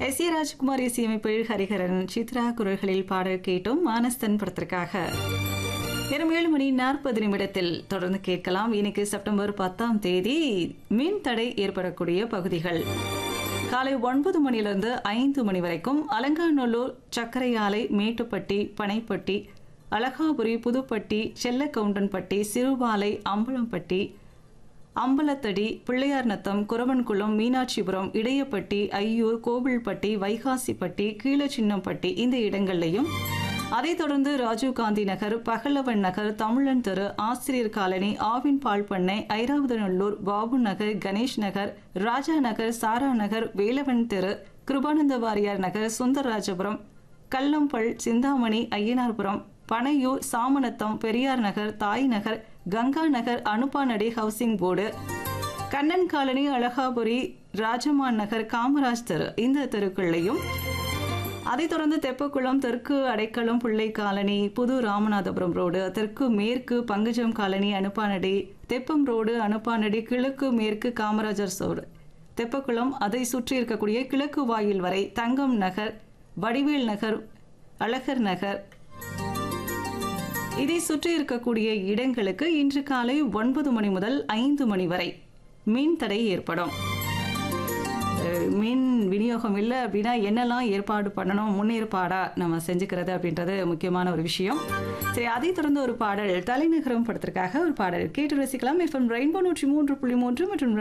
S A Rajkumar இசையமைப்பில் ஹரிஹரன் சித்ரா குரல்களில் பாடல் கேட்டோம் மானஸ்தன் படத்திற்காக நேரம் ஏழு மணி நாற்பது நிமிடத்தில் தொடர்ந்து கேட்கலாம் இன்னைக்கு செப்டம்பர் பத்தாம் தேதி மின் தடை ஏற்படக்கூடிய பகுதிகள் காலை ஒன்பது மணியிலிருந்து ஐந்து மணி வரைக்கும் அலங்காநல்லூர் சர்க்கரை ஆலை மேட்டுப்பட்டி பனைப்பட்டி அழகாபுரி புதுப்பட்டி செல்லக்கவுண்டன்பட்டி சிறுபாலை அம்பலம்பட்டி அம்பலத்தடி பிள்ளையார் நத்தம் குரவன்குளம் மீனாட்சிபுரம் இடையப்பட்டி ஐயூர் கோவில்பட்டி வைகாசிப்பட்டி கீழச்சின்னம்பட்டி இந்த இடங்கள்லையும் அதைத் தொடர்ந்து ராஜீவ்காந்தி நகர் பகலவன் நகர் தமிழன் தெரு ஆசிரியர் காலனி ஆவின் பால் பண்ணை ஐராவதநல்லூர் பாபு நகர் கணேஷ் நகர் ராஜா நகர் சாரா நகர் வேலவன் தெரு கிருபானந்த வாரியார் நகர் Sundararajapuram கல்லம்பல் Chintamani ஐயனார்புரம் Panaiyur Samanatham Periyar Nagar Thai Nagar Ganga Nagar Anuppanadi housing board Kannan colony Azhagapuri Rajaman Nagar Kamaraj தெரு இந்த தெருக்கள்லையும் அதைத் தொடர்ந்து தெப்பக்குளம் தெற்கு அடைக்கலம் பிள்ளை காலனி புது ராமநாதபுரம் ரோடு தெற்கு மேற்கு பங்குஜம் காலனி அனுப்பானடி தெப்பம் ரோடு அனுப்பானடி கிழக்கு மேற்கு காமராஜர் ரோடு தெப்பக்குளம் அதை சுற்றி இருக்கக்கூடிய கிழக்கு வாயில் வரை தங்கம் நகர் வடிவேல் நகர் அழகர் நகர் இதை சுற்றி இருக்கக்கூடிய இடங்களுக்கு இன்று காலை ஒன்பது மணி முதல் ஐந்து மணி வரை மின் தடை ஏற்படும் அஹ் மின் விநியோகம் இல்லை அப்படின்னா என்னெல்லாம் ஏற்பாடு பண்ணணும் முன்னேற்பாடா நம்ம செஞ்சுக்கிறது அப்படின்றது முக்கியமான ஒரு விஷயம் சரி அதை தொடர்ந்து ஒரு பாடல் தலைநகரம் படத்திற்காக ஒரு பாடல் கேட்டு ரசிக்கலாம் எஃப்எம் ரெயின்போ நூற்றி மூன்று புள்ளி மூன்று மற்றும்